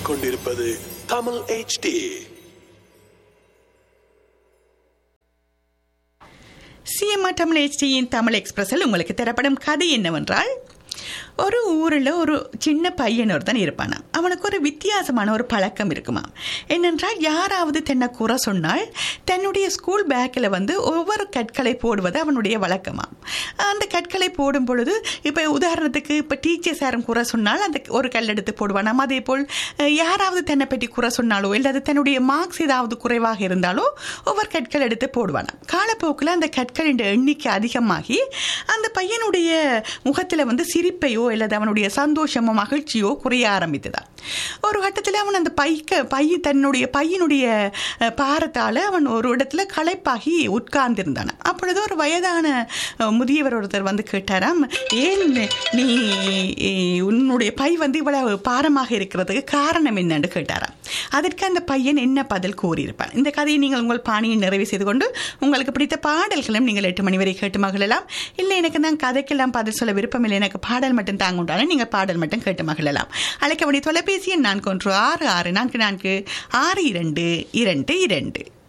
கேட்டுக்கொண்டிருப்பது Tamil HD CMR Tamil HDயின் தமிழ் எக்ஸ்பிரஸில் உங்களுக்கு தரப்படும் கதை என்னவென்றால் ஒரு ஊரில் ஒரு சின்ன பையன் ஒருத்தன் இருப்பானா அவனுக்கு ஒரு வித்தியாசமான ஒரு பழக்கம் இருக்குமா என்னென்றால் யாராவது தென்னை குறை சொன்னால் தன்னுடைய ஸ்கூல் பேக்கில் வந்து ஒவ்வொரு கற்களை போடுவது அவனுடைய வழக்கமா அந்த கற்களை போடும் பொழுது இப்போ உதாரணத்துக்கு இப்போ டீச்சர்ஸ் யாரும் குறை சொன்னால் அந்த ஒரு கல் எடுத்து போடுவானாம் அதே போல் அஹ், யாராவது தன்னை பற்றி குறை சொன்னாலோ இல்லாது தன்னுடைய மார்க்ஸ் ஏதாவது குறைவாக இருந்தாலோ ஒவ்வொரு கற்கள் எடுத்து போடுவானாம் காலப்போக்கில் அந்த கற்களின் எண்ணிக்கை அதிகமாகி அந்த பையனுடைய முகத்தில் வந்து சிரிப்பையோ அல்லது அவனுடைய சந்தோஷமோ மகிழ்ச்சியோ குறைய ஆரம்பித்ததா ஒரு கட்டத்தில் அவன் அந்த பைக்க பை தன்னுடைய பையனுடைய அஹ், பாரத்தால் அவன் ஒரு இடத்துல களைப்பாகி உட்கார்ந்திருந்தான் அப்பொழுது ஒரு வயதான அஹ், முதியவர் ஒருத்தர் வந்து கேட்டாராம் ஏன் நீ அஹ், உன்னுடைய பை வந்து இவ்வளவு பாரமாக இருக்கிறதுக்கு காரணம் என்னன்னு கேட்டாராம் அதற்கு அந்த பையன் என்ன பதில் கூறியிருப்பான் இந்த கதையை நீங்கள் உங்கள் பாணியை நிறைவு செய்து கொண்டு உங்களுக்கு பிடித்த பாடல்களும் நீங்கள் எட்டு மணி வரை கேட்டு மகிழலாம் இல்லை எனக்கு தான் கதைக்கெல்லாம் பதில் சொல்ல விருப்பம் இல்லை எனக்கு பாடல் மட்டும் தாங்க உண்டான நீங்கள் பாடல் மட்டும் கேட்டு மகிழலாம் அழைக்க வேண்டிய தொலைபேசி எண் நான்கு ஒன்று ஆறு ஆறு நான்கு நான்கு ஆறு இரண்டு இரண்டு இரண்டு